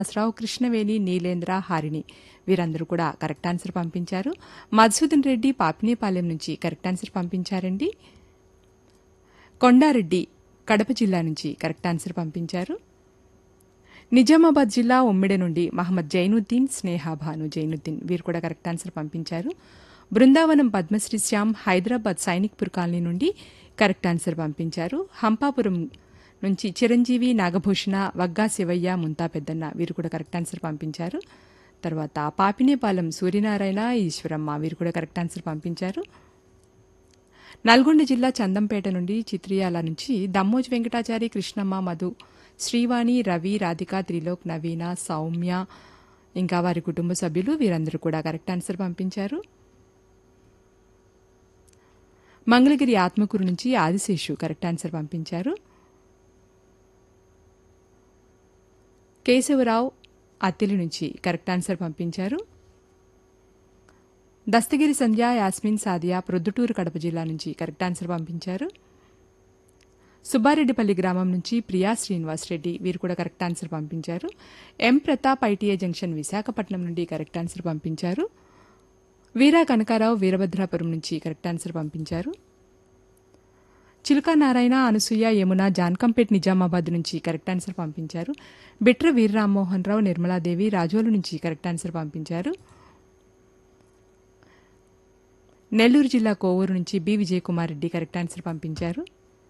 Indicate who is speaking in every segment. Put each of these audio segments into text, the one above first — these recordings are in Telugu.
Speaker 1: శ్రీనివాసరావు కృష్ణవేణి నీలేంద్ర హారిణి వీరందరూ కూడా కరెక్ట్ ఆన్సర్ పంపించారు మధుసూదన్ రెడ్డి పాపినేపాలెం నుంచి కరెక్ట్ ఆన్సర్ పంపించారండి కొండారెడ్డి కడప జిల్లా నుంచి కరెక్ట్ ఆన్సర్ పంపించారు నిజామాబాద్ జిల్లా ఉమ్మిడి నుండి మహమ్మద్ జైనుద్దీన్ స్నేహ భాను జైనుద్దీన్ వీరు కూడా కరెక్ట్ ఆన్సర్ పంపించారు బృందావనం పద్మశ్రీ శ్యామ్ హైదరాబాద్ సైనిక్పూర్ కాలనీ నుండి కరెక్ట్ ఆన్సర్ పంపించారు హంపాపురం నుంచి చిరంజీవి నాగభూషణ వగ్గా శివయ్య ముంతా పెద్దన్న వీరు కూడా కరెక్ట్ ఆన్సర్ పంపించారు తర్వాత పాపినేపాలెం సూర్యనారాయణ ఈశ్వరమ్మ వీరు కూడా కరెక్ట్ ఆన్సర్ పంపించారు నల్గొండ జిల్లా చందంపేట నుండి చిత్రియాల నుంచి దమ్మోజు వెంకటాచారి కృష్ణమ్మ మధు శ్రీవాణి రవి రాధిక త్రిలోక్ నవీన సౌమ్య ఇంకా వారి కుటుంబ సభ్యులు వీరందరూ కూడా కరెక్ట్ ఆన్సర్ పంపించారు మంగళగిరి ఆత్మకూరు నుంచి ఆదిశేషు కరెక్ట్ ఆన్సర్ పంపించారు కేశవరావు అత్తిలి నుంచి కరెక్ట్ ఆన్సర్ పంపించారు దస్తగిరి సంధ్య యాస్మిన్ సాదియా ప్రొద్దుటూరు కడప జిల్లా నుంచి కరెక్ట్ ఆన్సర్ పంపించారు సుబ్బారెడ్డిపల్లి గ్రామం నుంచి ప్రియా శ్రీనివాస్ రెడ్డి వీరు కూడా కరెక్ట్ ఆన్సర్ పంపించారు M Pratap ITI junction Visakhapatnam నుండి కరెక్ట్ ఆన్సర్ పంపించారు వీరా కనకారావు వీరభద్రాపురం నుంచి కరెక్ట్ ఆన్సర్ పంపించారు చిలుకా నారాయణ అనసూయ యమున జాన్కంపేట్ నిజామాబాద్ నుంచి కరెక్ట్ ఆన్సర్ పంపించారు బిట్ర వీర్రామ్మోహన్ రావు నిర్మలాదేవి రాజోలు నుంచి కరెక్ట్ ఆన్సర్ పంపించారు నెల్లూరు జిల్లా కోవూరు నుంచి B Vijayakumar Reddy correct answer పంపించారు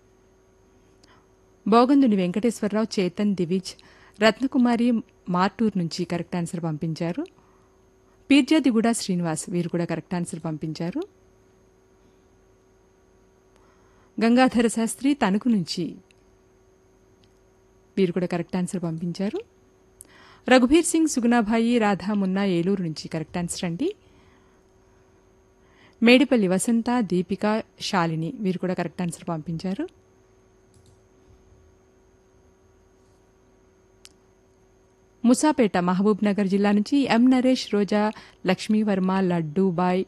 Speaker 1: బోగందుని వెంకటేశ్వరరావు చేతన్ దివిజ్ రత్నకుమారి మార్టూర్ నుంచి కరెక్ట్ ఆన్సర్ పంపించారు పీర్జాదిగూడ శ్రీనివాస్ వీరు కూడా కరెక్ట్ ఆన్సర్ పంపించారు గంగాధర శాస్త్రి తణుకు నుంచి వీరు కూడా కరెక్ట్ ఆన్సర్ పంపించారు రఘుబీర్ సింగ్ సుగుణాభాయి రాధా మున్నా ఏలూరు నుంచి కరెక్ట్ ఆన్సర్ అండి మేడిపల్లి వసంత దీపిక శాలిని వీరు కూడా కరెక్ట్ ఆన్సర్ పంపించారు ముసాపేట మహబూబ్ నగర్ జిల్లా నుంచి ఎం నరేష్ రోజా లక్ష్మీవర్మ లడ్డూబాయ్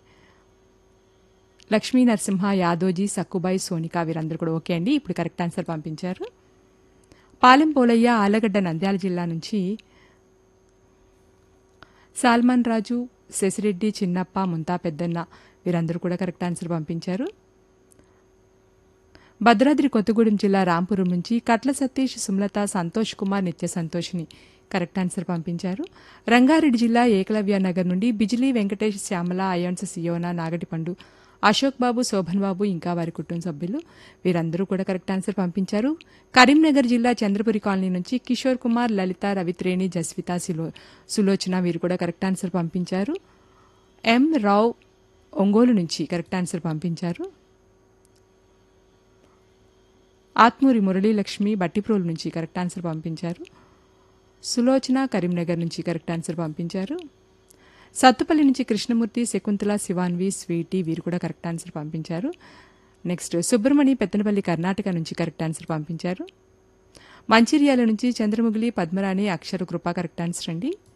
Speaker 1: లక్ష్మీ నరసింహ యాదోజీ సక్కుబాయ్ సోనిక వీరందరూ కూడా ఓకే అండి ఇప్పుడు కరెక్ట్ ఆన్సర్ పంపించారు పాలెం పోలయ్య ఆలగడ్డ నంద్యాల జిల్లా నుంచి సాల్మాన్ రాజు శశిరెడ్డి చిన్నప్ప ముంతా పెద్దన్న వీరందరూ కూడా కరెక్ట్ ఆన్సర్ పంపించారు భద్రాద్రి కొత్తగూడెం జిల్లా రాంపురం నుంచి కట్ల సతీష్ సుమలత సంతోష్ కుమార్ నిత్య సంతోష్ని కరెక్ట్ ఆన్సర్ పంపించారు రంగారెడ్డి జిల్లా ఏకలవ్య నగర్ నుండి బిజిలీ వెంకటేష్ శ్యామల అయాన్స్ సియోనా నాగటిపండు అశోక్ బాబు శోభన్ బాబు ఇంకా వారి కుటుంబ సభ్యులు వీరందరూ కూడా కరెక్ట్ ఆన్సర్ పంపించారు కరీంనగర్ జిల్లా చంద్రపురి కాలనీ నుంచి కిషోర్ కుమార్ లలిత రవిత్రేణి జస్విత సులో సులోచన వీరు కూడా కరెక్ట్ ఆన్సర్ పంపించారు ఎం రావ్ ఒంగోలు నుంచి కరెక్ట్ ఆన్సర్ పంపించారు ఆత్మూరి మురళీలక్ష్మి బట్టిప్రోలు నుంచి కరెక్ట్ ఆన్సర్ పంపించారు సులోచన కరీంనగర్ నుంచి కరెక్ట్ ఆన్సర్ పంపించారు సత్తుపల్లి నుంచి కృష్ణమూర్తి శకుంతల శివాన్వి స్వీటీ వీరు కూడా కరెక్ట్ ఆన్సర్ పంపించారు నెక్స్ట్ సుబ్రమణి పెత్తనపల్లి కర్ణాటక నుంచి కరెక్ట్ ఆన్సర్ పంపించారు మంచిర్యాల నుంచి చంద్రముగిలి పద్మరాణి అక్షర కృప కరెక్ట్ ఆన్సర్ అండి